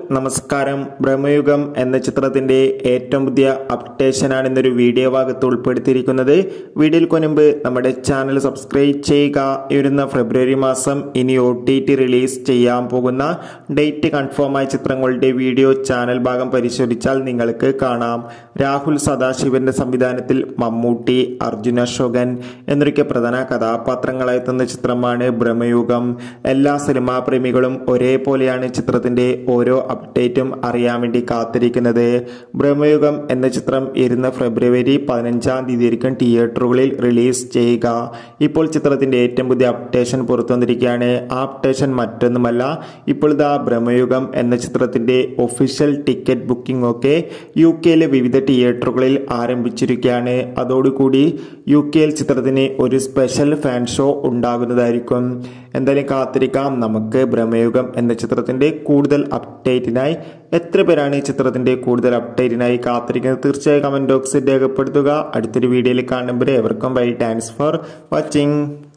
നമസ്കാരം ബ്രഹ്മയുഗം എന്ന ചിത്രത്തിന്റെ ഏറ്റവും പുതിയ അപ്ഡേഷനാണ് ഇന്നൊരു വീഡിയോ ഭാഗത്ത് ഉൾപ്പെടുത്തിയിരിക്കുന്നത് വീഡിയോയിൽ മുൻപ് നമ്മുടെ ചാനൽ സബ്സ്ക്രൈബ് ചെയ്യുക ഈ വരുന്ന ഫെബ്രുവരി മാസം ഇനി ഒ ടി ടി റിലീസ് ചെയ്യാൻ പോകുന്ന ഡേറ്റ് കൺഫേം ആയ ചിത്രങ്ങളുടെ വീഡിയോ ചാനൽ ഭാഗം പരിശോധിച്ചാൽ നിങ്ങൾക്ക് കാണാം രാഹുൽ സദാശിവന്റെ സംവിധാനത്തിൽ മമ്മൂട്ടി അർജുന അശോകൻ എന്നൊക്കെ പ്രധാന കഥാപാത്രങ്ങളായെത്തുന്ന ചിത്രമാണ് ബ്രഹ്മയുഗം എല്ലാ സിനിമാ പ്രേമികളും ഒരേപോലെയാണ് ചിത്രത്തിന്റെ ഓരോ അപ്ഡേറ്റും അറിയാൻ വേണ്ടി കാത്തിരിക്കുന്നത് ബ്രഹ്മയുഗം എന്ന ചിത്രം ഇരുന്ന ഫെബ്രുവരി പതിനഞ്ചാം തീയതിയായിരിക്കും തിയേറ്ററുകളിൽ റിലീസ് ചെയ്യുക ഇപ്പോൾ ചിത്രത്തിന്റെ ഏറ്റവും പുതിയ അപ്ഡേഷൻ പുറത്തു വന്നിരിക്കുകയാണ് ആ അപ്ഡേഷൻ മറ്റൊന്നുമല്ല ഇപ്പോൾ ഇതാ ബ്രഹ്മയുഗം എന്ന ചിത്രത്തിന്റെ ഒഫീഷ്യൽ ടിക്കറ്റ് ബുക്കിംഗ് ഒക്കെ യു കെയിലെ വിവിധ തിയേറ്ററുകളിൽ ആരംഭിച്ചിരിക്കുകയാണ് അതോടുകൂടി യു കെയിൽ ചിത്രത്തിന് ഒരു സ്പെഷ്യൽ ഫാൻ ഷോ ഉണ്ടാകുന്നതായിരിക്കും എന്തായാലും കാത്തിരിക്കാം നമുക്ക് ബ്രഹ്മയുഗം എന്ന ചിത്രത്തിന്റെ കൂടുതൽ അപ്ഡേറ്റിനായി എത്ര പേരാണ് ഈ ചിത്രത്തിന്റെ കൂടുതൽ അപ്ഡേറ്റിനായി കാത്തിരിക്കുന്നത് തീർച്ചയായും കമന്റ് ബോക്സിൽ രേഖപ്പെടുത്തുക അടുത്തൊരു വീഡിയോയിൽ കാണുമ്പോൾ എവർക്കും ബൈ താങ്ക്സ് ഫോർ വാച്ചിങ്